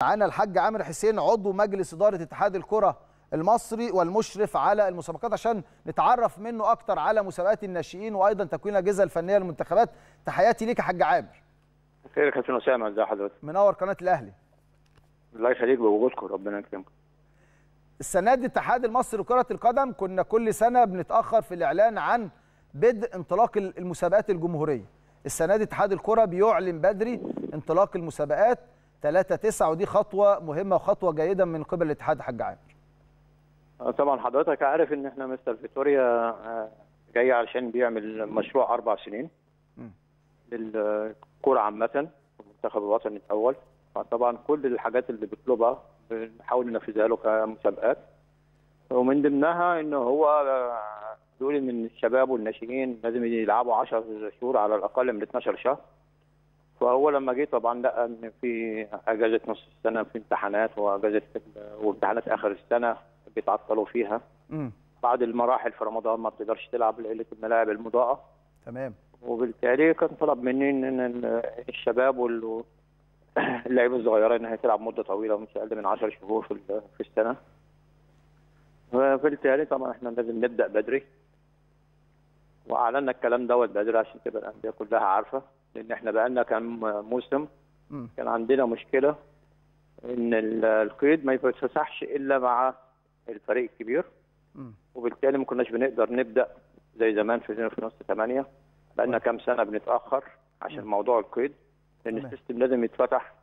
معانا الحاج عامر حسين عضو مجلس اداره اتحاد الكره المصري والمشرف على المسابقات عشان نتعرف منه اكتر على مسابقات الناشئين وايضا تكوين الاجهزه الفنيه للمنتخبات تحياتي ليك يا حاج عامر خير يا كابتن اسامه ازي حضرتك منور قناه الاهلي الله يخليك بوجودكم ربنا يكرمكم السنه دي الاتحاد المصري لكره القدم كنا كل سنه بنتاخر في الاعلان عن بدء انطلاق المسابقات الجمهوريه السنه دي اتحاد الكره بيعلن بدري انطلاق المسابقات 3 9 ودي خطوه مهمه وخطوه جيده من قبل الاتحاد يا حاج عامر طبعا حضرتك عارف ان احنا مستر فيتوريا جاي علشان بيعمل مشروع اربع سنين للكرة عامة المنتخب الوطني الأول فطبعا كل الحاجات اللي بيطلبها بنحاول ننفذها له كمسابقات ومن ضمنها ان هو بيقول ان الشباب والناشئين لازم يلعبوا 10 شهور على الاقل من 12 شهر فهو لما جه طبعا لقى ان في اجازه نص السنه في امتحانات واجازه وامتحانات اخر السنه بيتعطلوا فيها امم بعد المراحل في رمضان ما بتقدرش تلعب لقله الملاعب المضاءه تمام وبالتالي كان طلب مني ان الشباب واللعيبه الصغيره انها تلعب مده طويله مش اقل من 10 شهور في في السنه وبالتالي طبعا احنا لازم نبدا بدري واعلنا الكلام دوت بدري عشان تبقى الانديه كلها عارفه لان احنا بقالنا كام موسم مم. كان عندنا مشكله ان القيد ما يتفسحش الا مع الفريق الكبير مم. وبالتالي ما كناش بنقدر نبدا زي زمان في في نص ثمانية بقالنا كام سنه بنتاخر عشان موضوع القيد لان تمام. السيستم لازم يتفتح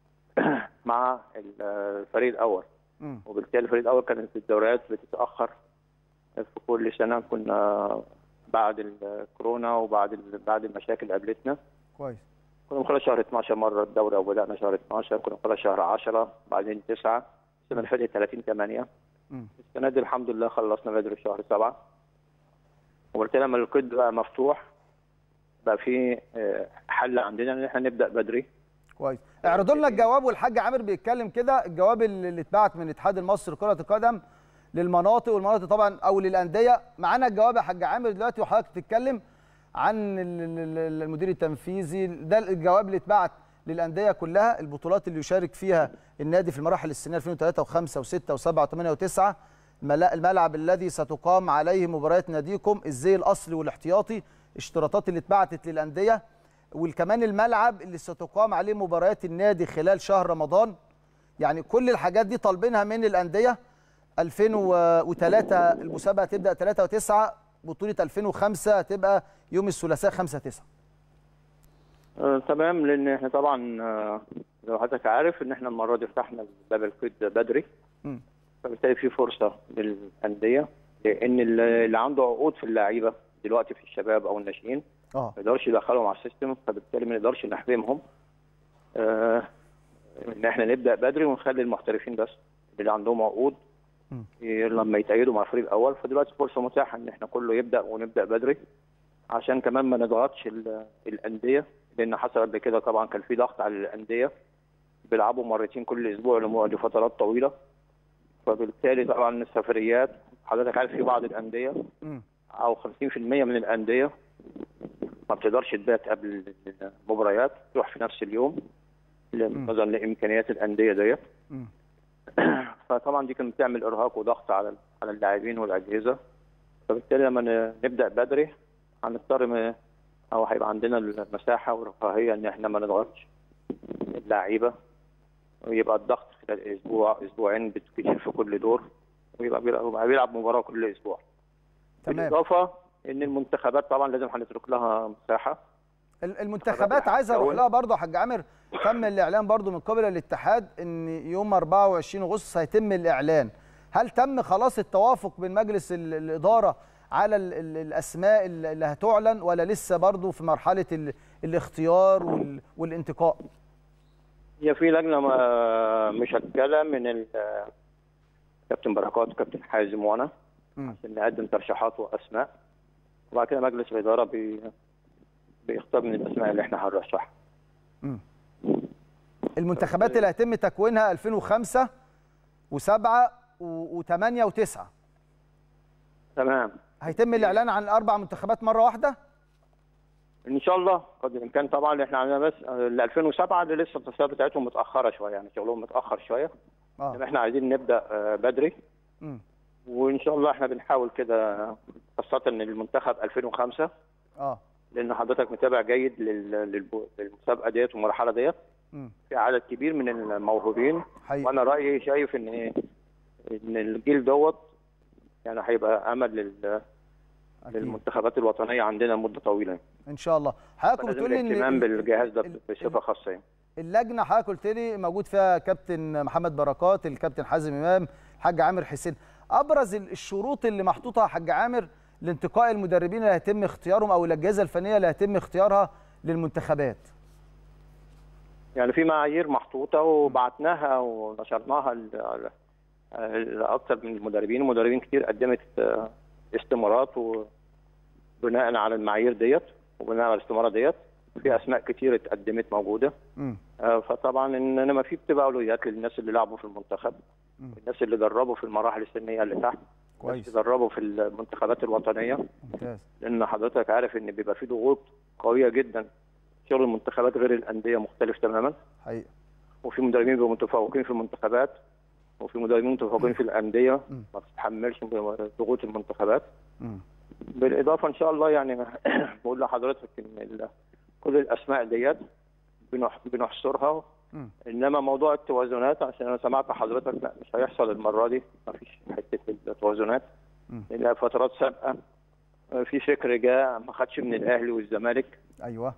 مع الفريق الاول مم. وبالتالي الفريق الاول كانت الدوريات بتتاخر في كل سنه كنا بعد الكورونا وبعد ال- بعد المشاكل اللي قابلتنا كويس كنا بنخلص شهر 12 مره الدوري او بدانا شهر 12 كنا بنخلص شهر 10 بعدين 9 السنه اللي فاتت 30 8 مم. السنه دي الحمد لله خلصنا بدري في شهر 7 وبالتالي لما القيد بقى مفتوح بقى في آه، حل عندنا ان احنا نبدا بدري كويس اعرضوا لنا الجواب والحاج عامر بيتكلم كده الجواب اللي اللي اتبعت من الاتحاد المصري لكره القدم للمناطق والمناطق طبعا او للانديه معانا الجواب يا حاج عامر دلوقتي وحضرتك بتتكلم عن ال- ال- ال- المدير التنفيذي ده الجواب اللي اتبعت للانديه كلها البطولات اللي يشارك فيها النادي في المراحل السنيه 2003 و5 و6 و7 و8 و9 الملعب الذي ستقام عليه مباريات ناديكم الزي الاصلي والاحتياطي اشتراطات اللي اتبعتت للانديه وكمان الملعب اللي ستقام عليه مباريات النادي خلال شهر رمضان يعني كل الحاجات دي طالبينها من الانديه 2003 المسابقه تبدا 3 و9 بطوله 2005 هتبقى يوم الثلاثاء 5 9 آه، تمام لان احنا طبعا آه، لو حضرتك عارف ان احنا المره دي فتحنا باب القيد بدري مم. فبالتالي في فرصه للانديه لان اللي اللي عنده عقود في اللعيبه دلوقتي في الشباب او الناشئين اه ما يقدرش يدخلهم على السيستم فبالتالي ما نقدرش نحرمهم آه، ان احنا نبدا بدري ونخلي المحترفين بس اللي عندهم عقود مم. ي- لما يتأيدوا مع الفريق الاول فدلوقتي فرصه متاحه ان احنا كله يبدا ونبدا بدري عشان كمان ما نضغطش ال- الانديه لان حصل قبل كده طبعا كان في ضغط على الانديه بيلعبوا مرتين كل اسبوع لم- لفترات طويله فبالتالي طبعا السفريات حضرتك عارف في بعض الانديه مم. او 50% من الانديه ما بتقدرش تبات قبل المباريات تروح في نفس اليوم نظرا لامكانيات الانديه ديت مم. فطبعا دي كانت بتعمل ارهاق وضغط على على اللاعبين والاجهزه فبالتالي لما ن- نبدا بدري هنضطر م- او هيبقى عندنا المساحه والرفاهيه ان احنا ما نضغطش اللعيبه ويبقى الضغط خلال اسبوع اسبوعين بالكثير في كل دور ويبقى بيلعب يبقى بيلعب مباراه كل اسبوع تمام بالاضافه ان المنتخبات طبعا لازم هنترك لها مساحه ال- المنتخبات عايز اروح لها برضه يا حاج عامر تم الاعلان برضه من قبل الاتحاد ان يوم 24 اغسطس هيتم الاعلان هل تم خلاص التوافق بين مجلس ال- الاداره على ال ال الاسماء ال- اللي هتعلن ولا لسه برضه في مرحله ال الاختيار وال والانتقاء هي في لجنه ما- مشكله من ال- كابتن بركات وكابتن حازم وانا مم. عشان نقدم ترشيحات واسماء وبعد كده مجلس الاداره بي بيختار من الاسماء اللي احنا هنرشحها مم. المنتخبات اللي هيتم تكوينها 2005 و7 و8 و9 تمام هيتم الاعلان عن اربع منتخبات مره واحده ان شاء الله قد الامكان طبعا احنا عندنا بس ال 2007 اللي لسه التصفيات بتاعتهم متاخره شويه يعني شغلهم متاخر شويه اه احنا عايزين نبدا آه، بدري مم. وان شاء الله احنا بنحاول كده خاصه ان المنتخب 2005 اه لان حضرتك متابع جيد لل- للب- للمسابقه ديت والمرحله ديت مم. في عدد كبير من الموهوبين حقيقي وانا رايي شايف ان إيه؟ ان الجيل دوت يعني هيبقى امل لل- أكيد. للمنتخبات الوطنيه عندنا مده طويله ان شاء الله حضرتك فلازم بتقول لي الاهتمام ان بالجهاز ده ال- بصفه خاصه يعني. اللجنه حضرتك قلت لي موجود فيها كابتن محمد بركات الكابتن حازم امام الحاج عامر حسين ابرز ال- الشروط اللي محطوطه يا حاج عامر لانتقاء المدربين اللي هيتم اختيارهم او الاجهزه الفنيه اللي هيتم اختيارها للمنتخبات يعني في معايير محطوطه وبعتناها ونشرناها ل- ل- لاكثر من المدربين مدربين كتير قدمت آه، استمارات وبناء على المعايير ديت وبناء على الاستماره ديت في اسماء كتير اتقدمت موجوده امم آه، فطبعا ان انما في بتبقى اولويات للناس اللي لعبوا في المنتخب مم. الناس اللي دربوا في المراحل السنيه اللي تحت كويس الناس اللي دربوا في المنتخبات الوطنيه ممتاز لان حضرتك عارف ان بيبقى في ضغوط قويه جدا شغل المنتخبات غير الانديه مختلف تماما حقيقي وفي مدربين بيبقوا متفوقين في المنتخبات وفي مدربين متفوقين في الانديه مم. ما بتتحملش ضغوط المنتخبات امم بالاضافه ان شاء الله يعني بقول لحضرتك ان ال- كل الاسماء ديت بنح- بنحصرها مم. انما موضوع التوازنات عشان انا سمعت حضرتك لا مش هيحصل المره دي ما فيش حته التوازنات مم. لانها فترات سابقه في فكر جاء ما خدش من الاهلي والزمالك ايوه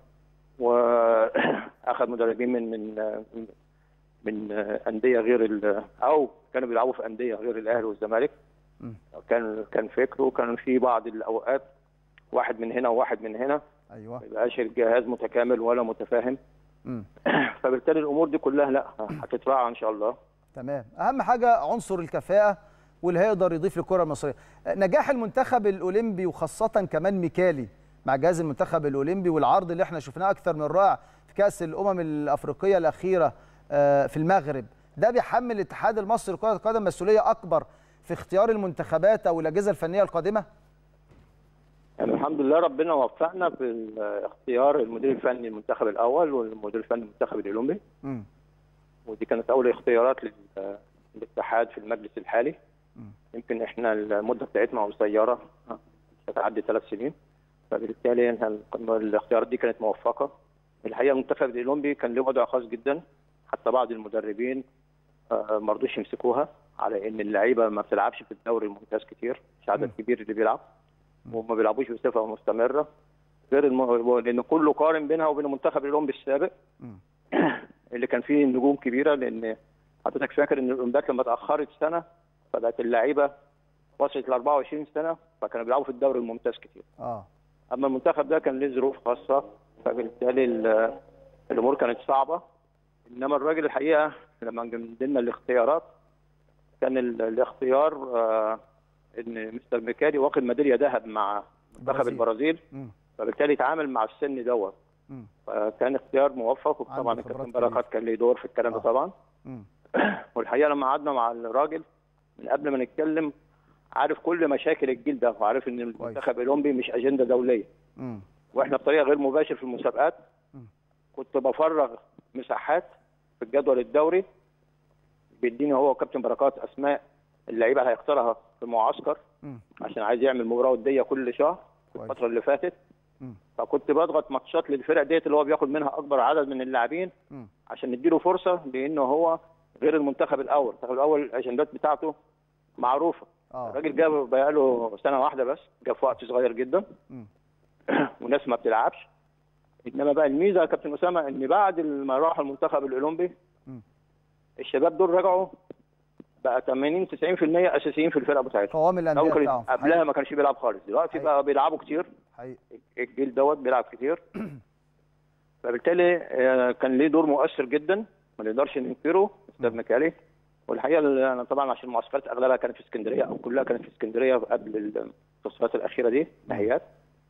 واخذ مدربين من من من- من انديه غير ال- او كانوا بيلعبوا في انديه غير الاهلي والزمالك مم. كان كان فكره كان في بعض الاوقات واحد من هنا وواحد من هنا ايوه ما يبقاش الجهاز متكامل ولا متفاهم امم فبالتالي الامور دي كلها لا هتتراعى ان شاء الله تمام اهم حاجه عنصر الكفاءه واللي هيقدر يضيف للكره المصريه نجاح المنتخب الاولمبي وخاصه كمان ميكالي مع جهاز المنتخب الاولمبي والعرض اللي احنا شفناه اكثر من رائع في كاس الامم الافريقيه الاخيره آه، في المغرب ده بيحمل الاتحاد المصري لكره القدم مسؤوليه اكبر في اختيار المنتخبات او الاجهزه الفنيه القادمه يعني الحمد لله ربنا وفقنا في اختيار المدير الفني المنتخب الاول والمدير الفني المنتخب الاولمبي امم ودي كانت اول اختيارات لل- للاتحاد في المجلس الحالي مم. يمكن احنا المده بتاعتنا قصيره مش هتعدي ثلاث سنين فبالتالي إحنا الاختيارات دي كانت موفقه الحقيقه المنتخب الاولمبي كان له وضع خاص جدا حتى بعض المدربين آه، ما رضوش يمسكوها على ان اللعيبه ما بتلعبش في الدوري الممتاز كتير مش عدد مم. كبير اللي بيلعب وما بيلعبوش بصفه مستمره غير الم... لان كله قارن بينها وبين المنتخب الاولمبي السابق مم. اللي كان فيه نجوم كبيره لان حضرتك فاكر ان الاولمبياد لما اتاخرت سنه فبقت اللعيبه وصلت ل 24 سنه فكانوا بيلعبوا في الدوري الممتاز كتير اه اما المنتخب ده كان له ظروف خاصه فبالتالي ال- الامور كانت صعبه انما الراجل الحقيقه لما جندلنا الاختيارات كان ال- الاختيار آه، ان مستر ميكالي واخد ميداليه ذهب مع منتخب البرازيل. البرازيل مم. فبالتالي اتعامل مع السن دوت مم. فكان اختيار موفق وطبعا عنده الكابتن خبرات بركات كان له دور في الكلام ده آه. طبعا مم. والحقيقه لما قعدنا مع الراجل من قبل ما نتكلم عارف كل مشاكل الجيل ده وعارف ان المنتخب الاولمبي مش اجنده دوليه مم. واحنا بطريقه غير مباشر في المسابقات مم. كنت بفرغ مساحات في الجدول الدوري بيديني هو وكابتن بركات اسماء اللعيبه اللي هيختارها في المعسكر مم. عشان عايز يعمل مباراه وديه كل شهر في كويس. الفتره اللي فاتت مم. فكنت بضغط ماتشات للفرق ديت اللي هو بياخد منها اكبر عدد من اللاعبين مم. عشان نديله فرصه لانه هو غير المنتخب الاول، المنتخب الاول الاجندات بتاعته معروفه اه الراجل جاب بقاله سنه واحده بس جاب في وقت صغير جدا مم. وناس ما بتلعبش انما بقى الميزه يا كابتن اسامه ان بعد ما راح المنتخب الاولمبي مم. الشباب دول رجعوا بقى 80 90% اساسيين في الفرقه بتاعتهم قوام الانديه أول كان- بتاعهم قبلها ما كانش بيلعب خالص دلوقتي حقيقي. بقى بيلعبوا كتير حقيقي الجيل دوت بيلعب كتير فبالتالي آه، كان ليه دور مؤثر جدا ما نقدرش ننكره استاذ مكالي والحقيقه ال- انا طبعا عشان المعسكرات اغلبها كانت في اسكندريه او كلها كانت في اسكندريه قبل التصفيات الاخيره دي نهائيات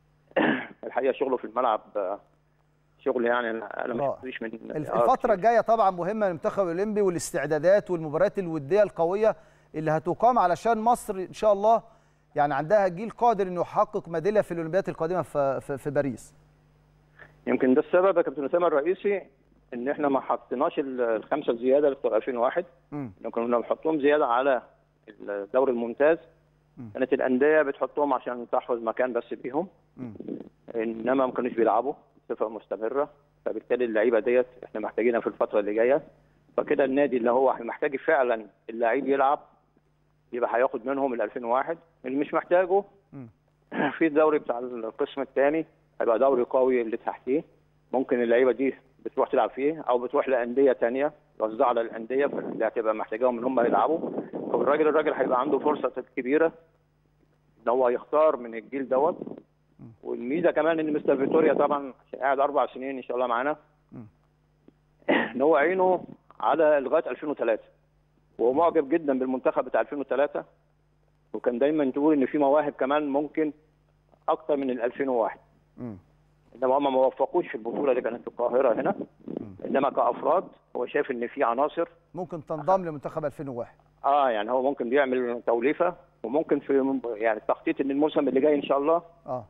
الحقيقه شغله في الملعب آه، شغل يعني انا أنا ما رائع. شفتوش من الف- آه، الفترة الجاية طبعا مهمة للمنتخب الأولمبي والاستعدادات والمباريات الودية القوية اللي هتقام علشان مصر إن شاء الله يعني عندها جيل قادر إنه يحقق ميدالية في الأولمبياد القادمة في في, في باريس. يمكن ده السبب يا كابتن اسامه الرئيسي ان احنا ما حطيناش ال- الخمسه الزياده اللي بتوع 2001 مم. لو كنا بنحطهم زياده على الدوري الممتاز مم. كانت الانديه بتحطهم عشان تحفظ مكان بس بيهم مم. انما ما كانوش بيلعبوا بصفه مستمره فبالتالي اللعيبه ديت احنا محتاجينها في الفتره اللي جايه فكده النادي اللي هو محتاج فعلا اللعيب يلعب يبقى هياخد منهم ال 2001 اللي مش محتاجه مم. في الدوري بتاع القسم الثاني هيبقى دوري قوي اللي تحتيه ممكن اللعيبه دي بتروح تلعب فيه او بتروح لانديه ثانيه توزع على الانديه اللي هتبقى محتاجاهم ان هم يلعبوا فالراجل الراجل هيبقى عنده فرصه كبيره ان هو يختار من الجيل دوت والميزه كمان ان مستر فيتوريا طبعا عشان قاعد اربع سنين ان شاء الله معانا مم. ان هو عينه على لغايه 2003 وهو معجب جدا بالمنتخب بتاع 2003 وكان دايما تقول ان في مواهب كمان ممكن اكتر من ال 2001 مم. انما هم ما وفقوش في البطوله اللي كانت في القاهره هنا انما كافراد هو شايف ان في عناصر ممكن تنضم لمنتخب 2001 اه يعني هو ممكن بيعمل توليفه وممكن في يعني التخطيط ان الموسم اللي جاي ان شاء الله اه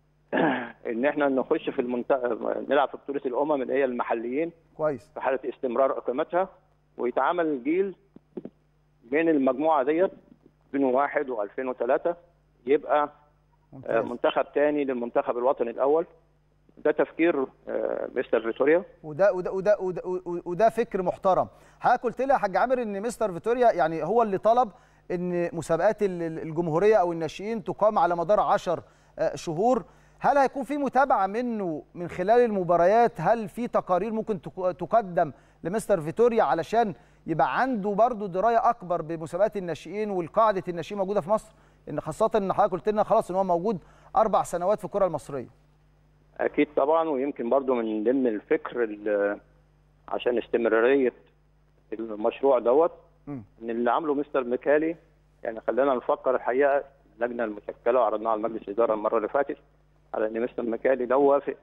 ان احنا نخش في المنتخب نلعب في بطوله الامم اللي هي المحليين كويس في حاله استمرار اقامتها ويتعامل جيل من المجموعه ديت 2001 و2003 يبقى آه، ممتاز منتخب تاني للمنتخب الوطني الاول ده تفكير آه، مستر فيتوريا وده وده وده وده, وده فكر محترم حضرتك قلت لي يا حاج عامر ان مستر فيتوريا يعني هو اللي طلب ان مسابقات ال- ال- الجمهوريه او الناشئين تقام على مدار 10 شهور هل هيكون في متابعه منه من خلال المباريات هل في تقارير ممكن تق- تقدم لمستر فيتوريا علشان يبقى عنده برضه درايه اكبر بمسابقات الناشئين والقاعده الناشئين موجوده في مصر ان خاصه ان حضرتك قلت لنا خلاص ان هو موجود اربع سنوات في الكره المصريه اكيد طبعا ويمكن برضو من ضمن الفكر ال- عشان استمراريه المشروع دوت مم. ان اللي عامله مستر ميكالي يعني خلانا نفكر الحقيقه اللجنه المشكله وعرضناها على مجلس الاداره المره اللي فاتت على ان مستر ميكالي لو وافق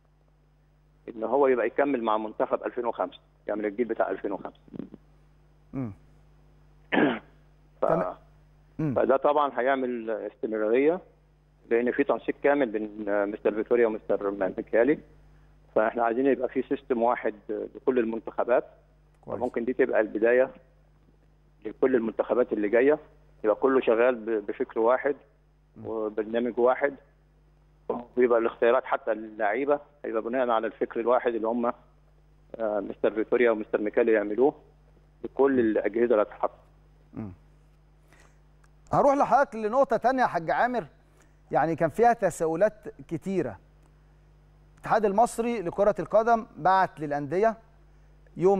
ان هو يبقى يكمل مع منتخب 2005 يعمل الجيل بتاع 2005 امم ف... تمام. مم. فده طبعا هيعمل استمراريه لان في تنسيق كامل بين مستر فيتوريا ومستر ميكالي فاحنا عايزين يبقى في سيستم واحد لكل المنتخبات كويس ممكن دي تبقى البدايه لكل المنتخبات اللي جايه يبقى كله شغال ب- بفكر واحد وبرنامج واحد ويبقى الاختيارات حتى اللعيبه هيبقى بناء على الفكر الواحد اللي هم آه، مستر فيتوريا ومستر ميكالي يعملوه لكل الاجهزه اللي هتتحط هروح لحضرتك لنقطة تانية يا حاج عامر يعني كان فيها تساؤلات كتيرة الاتحاد المصري لكرة القدم بعت للأندية يوم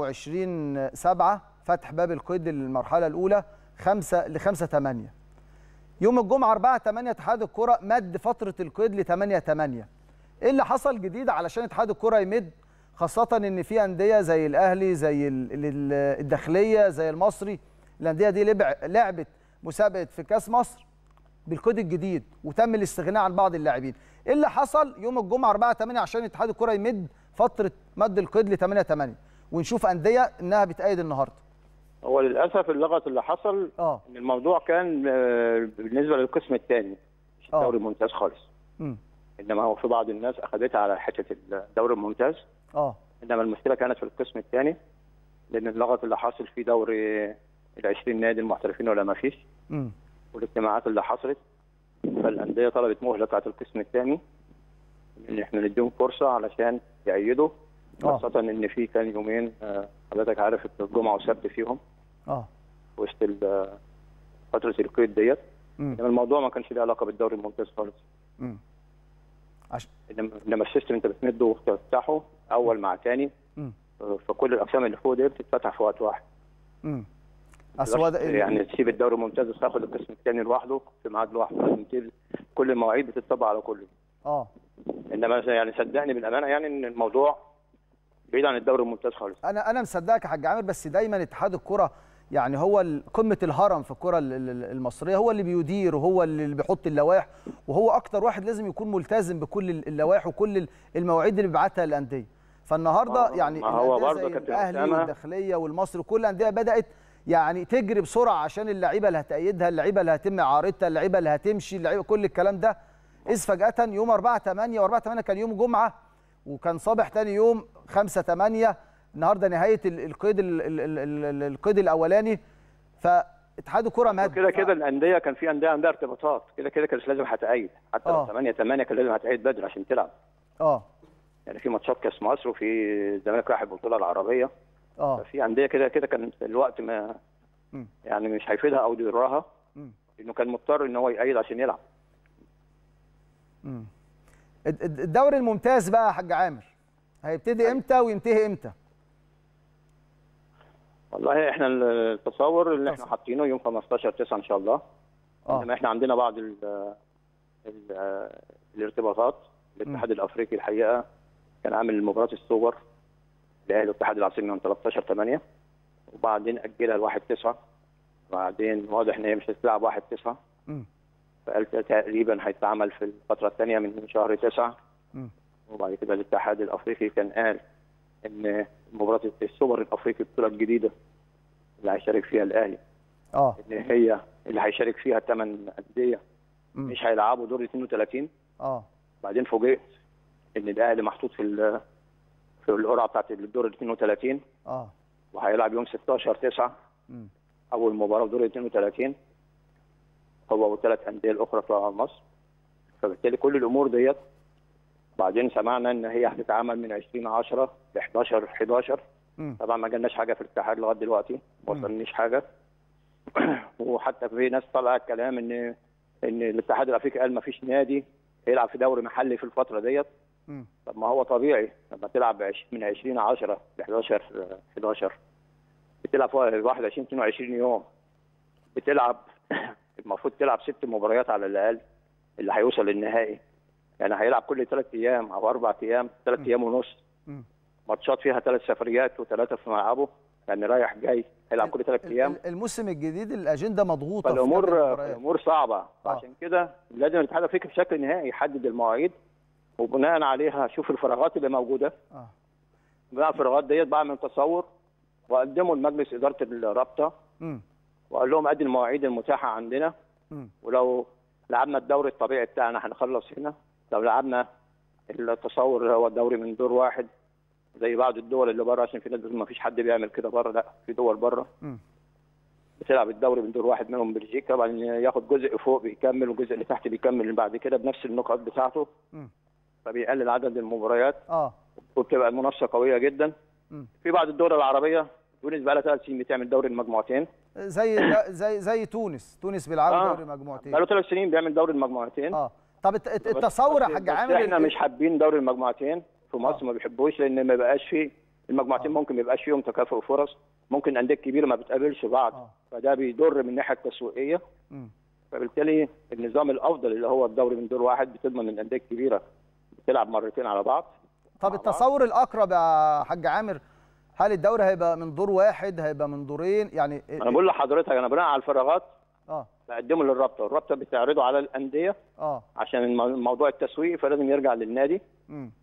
27 7 فتح باب القيد للمرحلة الأولى 5 ل 5 8 يوم الجمعة 4 8 اتحاد الكرة مد فترة القيد ل 8 8 ايه اللي حصل جديد علشان اتحاد الكرة يمد خاصة ان في أندية زي الأهلي زي ال- ال- الداخلية زي المصري الأندية دي لبع- لعبت مسابقة في كأس مصر بالكود الجديد وتم الاستغناء عن بعض اللاعبين ايه اللي حصل يوم الجمعة 4 8 عشان اتحاد الكرة يمد فترة مد القيد ل 8 8 ونشوف أندية انها بتأيد النهارده هو للاسف اللغط اللي حصل اه ان الموضوع كان آه، بالنسبه للقسم الثاني مش آه. الدوري الممتاز خالص امم انما هو في بعض الناس اخذتها على حته الدوري الممتاز اه انما المشكله كانت في القسم الثاني لان اللغط اللي حاصل في دوري ال 20 نادي المحترفين ولا ما فيش امم والاجتماعات اللي حصلت فالانديه طلبت مهله بتاعت القسم الثاني ان احنا نديهم فرصه علشان يأيدوا آه. خاصه ان في كان يومين آه، حضرتك عارف الجمعه والسبت فيهم اه وسط ال- فتره القيد ديت امم انما الموضوع ما كانش له علاقه بالدوري الممتاز خالص امم عش... انما إنما السيستم انت بتمده وتفتحه اول مع تاني امم فكل الاقسام اللي فوق دي بتتفتح في وقت واحد امم اصل هو ده يعني تسيب الدوري الممتاز وتاخد القسم الثاني لوحده في ميعاد لوحده لازم تبتدي- كل المواعيد بتطبق على كله اه انما يعني صدقني بالامانه يعني ان الموضوع بعيد عن الدوري الممتاز خالص انا انا مصدقك يا حاج عامر بس دايما اتحاد الكره يعني هو ال- قمه الهرم في الكره ال- ال- المصريه هو اللي بيدير وهو اللي بيحط اللوائح وهو اكتر واحد لازم يكون ملتزم بكل ال- اللوائح وكل ال- المواعيد اللي بيبعتها للانديه فالنهارده ما- يعني ما هو الأندية برضه زي كابتن الاهلي أسامة. والداخليه والمصري كل الانديه بدات يعني تجري بسرعه عشان اللعيبه اللي هتأيدها اللعيبه اللي هتم اعارتها اللعيبه اللي هتمشي اللعيبه كل الكلام ده اذ فجاه يوم 4 8 و4 8 كان يوم جمعه وكان صبح تاني يوم 5 8 النهارده نهايه ال- القيد ال- ال- ال- ال- القيد الاولاني فاتحاد الكره مهد كده كده الانديه كان في انديه عندها ارتباطات كده كده كانت لازم هتأيد حتى آه. لو 8 8 كان لازم هتأيد بدري عشان تلعب اه يعني في ماتشات كاس مصر وفي الزمالك راح البطوله العربيه اه ففي انديه كده كده كان الوقت ما مم. يعني مش هيفيدها او يضرها مم. انه كان مضطر ان هو يأيد عشان يلعب مم. الد- الد- الدوري الممتاز بقى يا حاج عامر هيبتدي امتى وينتهي امتى والله احنا التصور اللي احنا تصور. حاطينه يوم 15 9 ان شاء الله اه انما احنا عندنا بعض ال ال الارتباطات الاتحاد الافريقي الحقيقه كان عامل مباراه السوبر الاهلي والاتحاد العاصمي من 13 8 وبعدين اجلها ل 1 9 وبعدين واضح ان هي مش هتلعب 1 9 مم. فقال تقريبا هيتعمل في الفتره الثانيه من شهر 9 مم. وبعد كده الاتحاد الافريقي كان قال ان مباراه السوبر الافريقي البطوله الجديده اللي هيشارك فيها الاهلي اه ان هي اللي هيشارك فيها ثمان انديه مم. مش هيلعبوا دور 32 اه بعدين فوجئت ان الاهلي محطوط في ال- في القرعه بتاعت الدور 32 اه وهيلعب يوم 16 9 مم. اول مباراه في دور 32 هو والثلاث انديه الاخرى بتوع مصر فبالتالي كل الامور ديت بعدين سمعنا ان هي هتتعمل من 20 10 ل 11 11 مم. طبعا ما جالناش حاجه في الاتحاد لغايه دلوقتي ما وصلنيش حاجه وحتى في ناس طلع كلام ان ان الاتحاد الافريقي قال ما فيش نادي يلعب في دوري محلي في الفتره ديت مم. طب ما هو طبيعي لما تلعب بعش- من 20 10 ل 11 11 بتلعب في 21 22 يوم بتلعب المفروض تلعب ست مباريات على الاقل اللي هيوصل للنهائي يعني هيلعب كل ثلاث ايام او اربع ايام ثلاث ايام ونص مم. ماتشات فيها ثلاث سفريات وثلاثه في ملعبه يعني رايح جاي هيلعب كل ثلاث ال- ايام ال- الموسم الجديد الاجنده مضغوطه في كل فالامور المباريات. الامور صعبه عشان كده لازم الاتحاد الافريقي بشكل نهائي يحدد المواعيد وبناء عليها شوف الفراغات اللي موجوده اه بناء على الفراغات ديت بعمل تصور واقدمه لمجلس اداره الرابطه مم. واقول لهم ادي المواعيد المتاحه عندنا مم. ولو لعبنا الدوري الطبيعي بتاعنا هنخلص هنا لو لعبنا التصور اللي هو الدوري من دور واحد زي بعض الدول اللي بره عشان في ناس بتقول ما فيش حد بيعمل كده بره لا في دول بره مم. بتلعب الدوري من دور واحد منهم بلجيكا بعدين ياخد جزء فوق بيكمل والجزء اللي تحت بيكمل بعد كده بنفس النقاط بتاعته مم. فبيقلل عدد المباريات اه وبتبقى المنافسه قويه جدا مم. في بعض الدول العربيه تونس بقى لها ثلاث سنين بتعمل دوري المجموعتين زي ده- زي زي تونس تونس بيلعبوا آه. دوري مجموعتين بقى له ثلاث سنين بيعمل دوري المجموعتين اه طب الت- الت- التصور يا بس- حاج بس عامر احنا ال- مش حابين دوري المجموعتين في مصر آه. ما بيحبوش لان ما بقاش فيه المجموعتين آه. ممكن ما يبقاش فيهم تكافؤ فرص ممكن انديه كبيره ما بتقابلش بعض آه. فده بيضر من الناحيه التسويقيه مم. فبالتالي النظام الافضل اللي هو الدوري من دور واحد بتضمن ان الانديه الكبيره بتلعب مرتين على بعض طب مع بعض. التصور الاقرب يا حاج عامر هل الدوري هيبقى من دور واحد هيبقى من دورين يعني انا بقول لحضرتك انا بناء على الفراغات اه بقدمه للرابطه الرابطه بتعرضه على الانديه اه عشان الم- الموضوع التسويقي فلازم يرجع للنادي مم.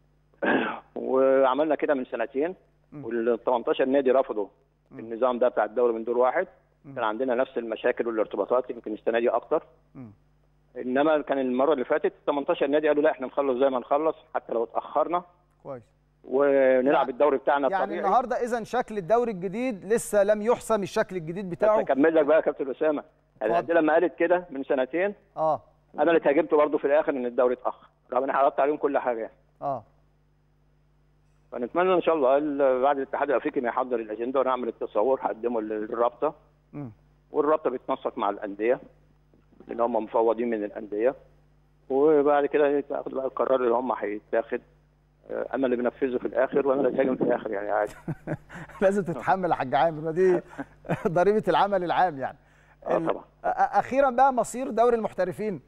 وعملنا كده من سنتين مم. وال 18 نادي رفضوا النظام ده بتاع الدوري من دور واحد مم. كان عندنا نفس المشاكل والارتباطات يمكن السنه دي اكتر مم. انما كان المره اللي فاتت 18 نادي قالوا لا احنا نخلص زي ما نخلص حتى لو اتاخرنا كويس ونلعب يعني- الدوري بتاعنا يعني الطبيعي النهارده اذا شكل الدوري الجديد لسه لم يحسم الشكل الجديد بس بتاعه اكمل لك بقى يا كابتن اسامه الانديه لما قالت كده من سنتين اه انا اللي اتهاجمت برضه في الاخر ان الدوري اتاخر رغم ان انا عرضت عليهم كل حاجه يعني. اه فنتمنى ان شاء الله ال- بعد الاتحاد الافريقي ما يحضر الاجنده ونعمل التصور هقدمه للرابطه مم. والرابطه بتنسق مع الانديه لان هم مفوضين من الانديه وبعد كده تاخد بقى القرار اللي هم هيتاخد آه، انا اللي بنفذه في الاخر وانا اللي اتهاجم في الاخر يعني عادي لازم تتحمل يا حاج عامر ما دي ضريبه العمل العام يعني اه ال- طبعا أ- أ- اخيرا بقى مصير دوري المحترفين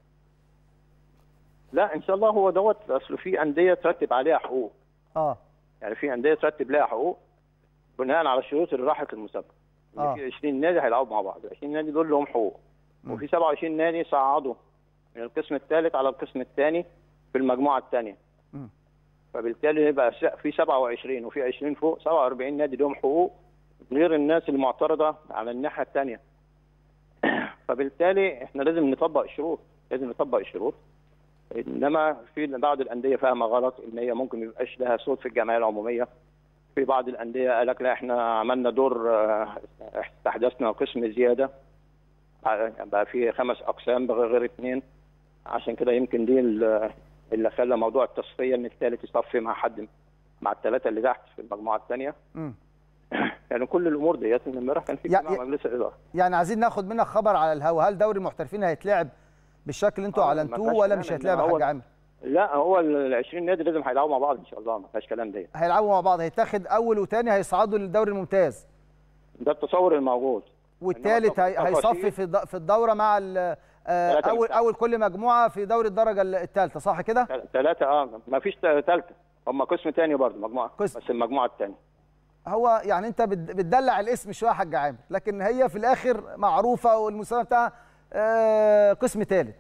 لا ان شاء الله هو دوت اصل في انديه ترتب عليها حقوق اه يعني في انديه ترتب لها حقوق بناء على الشروط اللي راحت المسابقه آه. آه. في 20 نادي هيلعبوا مع بعض 20 نادي دول لهم حقوق مم. وفي 27 نادي صعدوا من القسم الثالث على القسم الثاني في المجموعه الثانيه مم. فبالتالي يبقى س- في 27 وفي 20 فوق 47 نادي لهم حقوق غير الناس المعترضه على الناحيه الثانيه فبالتالي احنا لازم نطبق الشروط لازم نطبق الشروط انما في بعض الانديه فاهمه غلط ان هي ممكن ما يبقاش لها صوت في الجمعيه العموميه في بعض الانديه قال لك لا احنا عملنا دور آه، استحدثنا قسم زياده ع- بقى في خمس اقسام بغير غير اثنين عشان كده يمكن دي ال- اللي خلى موضوع التصفيه ان الثالث يصفي مع حد مع الثلاثه اللي تحت في المجموعه الثانيه مم. يعني كل الامور ديت ان امبارح كان في يا- اجتماع يا- مجلس الاداره يعني عايزين ناخد منك خبر على الهوا هل دوري المحترفين هيتلعب بالشكل اللي انتوا آه، ما اعلنتوه فيهاش ولا كلام مش إن هيتلعب يا هو- حاج عامر لا هو ال 20 نادي لازم هيلعبوا مع بعض ان شاء الله ما فيهاش كلام ديت هيلعبوا مع بعض هيتاخد اول وثاني هيصعدوا للدوري الممتاز ده التصور الموجود والثالث هي- إنما التفاصيل- هيصفي في الد- في الدوره مع ال- آه، ثلاثة اول بالتالي. اول كل مجموعه في دوري الدرجه الثالثه صح كده ثلاثة اه ما فيش ثالثة هم قسم تاني برضه مجموعة قسم. بس المجموعة الثانية هو يعني انت بت- بتدلع الاسم شويه يا حاج عامر لكن هي في الاخر معروفه والمسمى بتاعها آه، قسم ثالث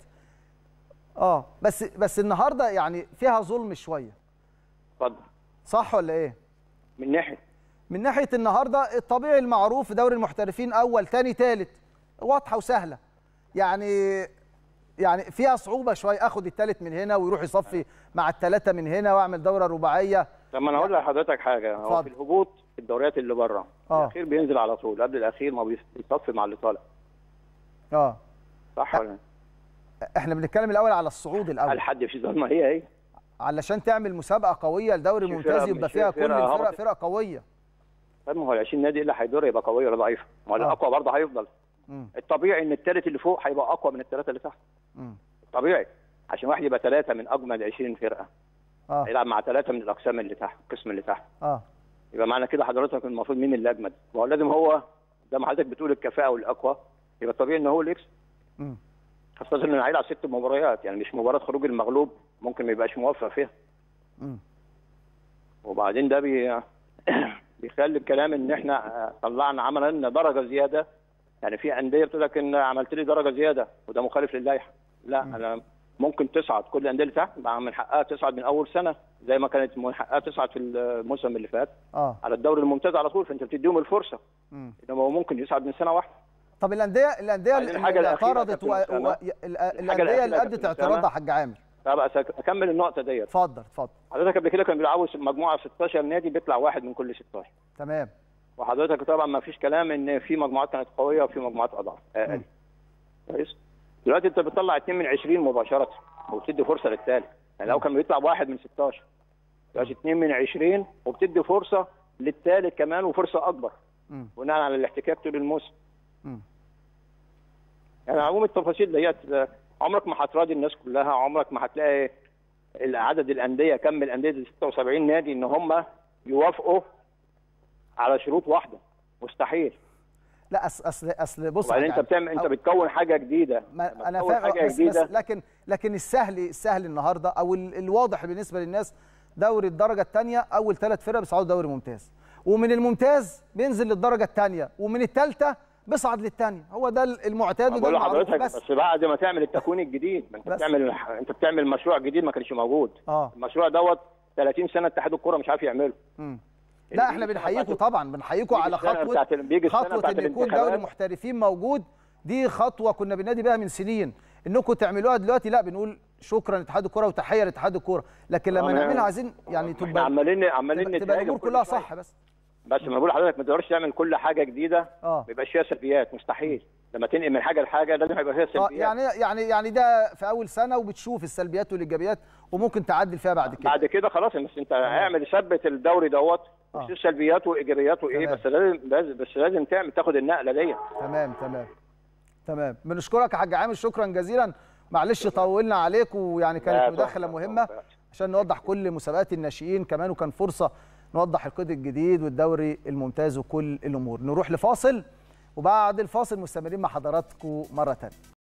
اه بس بس النهارده يعني فيها ظلم شويه اتفضل صح ولا ايه من ناحية من ناحيه النهارده الطبيعي المعروف في دوري المحترفين اول تاني تالت واضحه وسهله يعني يعني فيها صعوبه شويه اخد التالت من هنا ويروح يصفي مع التلاته من هنا واعمل دوره رباعيه طب ما انا اقول لحضرتك حاجة هو اتفضل. في الهبوط في الدوريات اللي بره آه. الاخير بينزل على طول قبل الاخير ما بيصفي مع اللي طالع اه صح ولا لا؟ احنا بنتكلم الاول على الصعود الاول هل حد في ظلمة هي هي علشان تعمل مسابقه قويه لدوري مش ممتاز فرقة- يبقى مش فيها كل فرقة الفرق هبطت. فرق قويه طب ما هو ال 20 نادي اللي هيدور يبقى قوي ولا ضعيف ما هو آه. الاقوى برضه هيفضل مم. الطبيعي ان الثالث اللي فوق هيبقى اقوى من الثلاثة اللي تحت مم. طبيعي عشان واحد يبقى ثلاثة من اجمل 20 فرقة اه هيلعب مع ثلاثة من الاقسام اللي تحت القسم اللي تحت اه يبقى معنى كده حضرتك المفروض مين اللي اجمد؟ ما هو لازم هو زي ما حضرتك بتقول الكفاءه والاقوى يبقى طبيعي ان هو اللي يكسب مم. خاصه انه هيلعب ست مباريات يعني مش مباراه خروج المغلوب ممكن ما يبقاش موفق فيها مم. وبعدين ده بي... بيخلي الكلام ان احنا طلعنا عملنا لنا درجه زياده يعني في انديه بتقول لك ان عملت لي درجه زياده وده مخالف للائحه لا انا ممكن تصعد كل الانديه اللي تحت بقى من حقها تصعد من اول سنه زي ما كانت من حقها تصعد في الموسم اللي فات اه على الدوري الممتاز على طول فانت بتديهم الفرصه مم. انما هو ممكن يصعد من سنه واحده طب الانديه الانديه بعدين اللي الحاجة اللي الأخيرة اعترضت و... كابتن و... أسامة. ال- الحاجة الانديه الأخيرة اللي ادت كابتن اعتراضها أسامة. حاج عامر طب أس- اكمل النقطه ديت اتفضل اتفضل حضرتك قبل كده كانوا بيلعبوا مجموعه 16 نادي بيطلع واحد من كل 16 تمام وحضرتك طبعا ما فيش كلام ان في مجموعات كانت قويه وفي مجموعات اضعف اقل مم. كويس دلوقتي انت بتطلع اثنين من 20 مباشره وبتدي فرصه للثالث يعني لو كان بيطلع واحد من 16 دلوقتي اثنين من 20 وبتدي فرصه للثالث كمان وفرصه اكبر مم. بناء على الاحتكاك طول الموسم مم. يعني عموم التفاصيل ديت آه، عمرك ما هتراضي الناس كلها عمرك ما هتلاقي عدد الانديه كم الانديه دي 76 نادي ان هم يوافقوا على شروط واحده مستحيل لا اصل اصل اصل بص يا وبعدين حاج انت بتعمل انت عامر. بتكون حاجه جديده ما لما انا تكون فاهم حاجه بس, بس جديده لكن لكن السهل السهل النهارده او ال- الواضح بالنسبه للناس دوري الدرجه الثانيه اول ثلاث فرق بيصعدوا دوري ممتاز ومن الممتاز بينزل للدرجه الثانيه ومن الثالثه بيصعد للثانيه هو ده المعتاد وده بقول المعروف لحضرتك بس بس بعد ما تعمل التكوين الجديد ما انت بس. بتعمل انت بتعمل مشروع جديد ما كانش موجود اه المشروع دوت 30 سنه اتحاد الكوره مش عارف يعمله مم. اللي لا احنا بيجي بنحييكم السنة طبعا بنحييكم بيجي على السنة خطوه بتاعت ال- بيجي السنة خطوه بتاعت ان يكون دوري الانتخابات. محترفين موجود دي خطوه كنا بننادي بيها من سنين انكم تعملوها دلوقتي لا بنقول شكرا لاتحاد الكوره وتحيه لاتحاد الكوره لكن لما آه، نعملها عايزين يعني احنا تبقى عمالين عمالين تبقى, تبقى نتهاجم الامور كل كلها شوية. صح بس بس ما بقول لحضرتك ما تقدرش تعمل كل حاجه جديده اه ما يبقاش فيها سلبيات مستحيل لما تنقل من حاجه لحاجه لازم يبقى فيها آه، سلبيات يعني يعني يعني ده في اول سنه وبتشوف السلبيات والايجابيات وممكن تعدل فيها بعد كده بعد كده خلاص بس انت اعمل ثبت الدوري دوت آه. وشوف سلبياته وايجابياته ايه تمام. بس لازم لازم- بس لازم تعمل تاخد النقله دي تمام تمام تمام بنشكرك يا حاج عامر شكرا جزيلا معلش طولنا عليك ويعني لا، كانت تحفة، مداخله تحفة. مهمه عشان نوضح كل مسابقات الناشئين كمان وكان فرصه نوضح القيد الجديد والدوري الممتاز وكل الامور نروح لفاصل وبعد الفاصل مستمرين مع حضراتكم مره ثانيه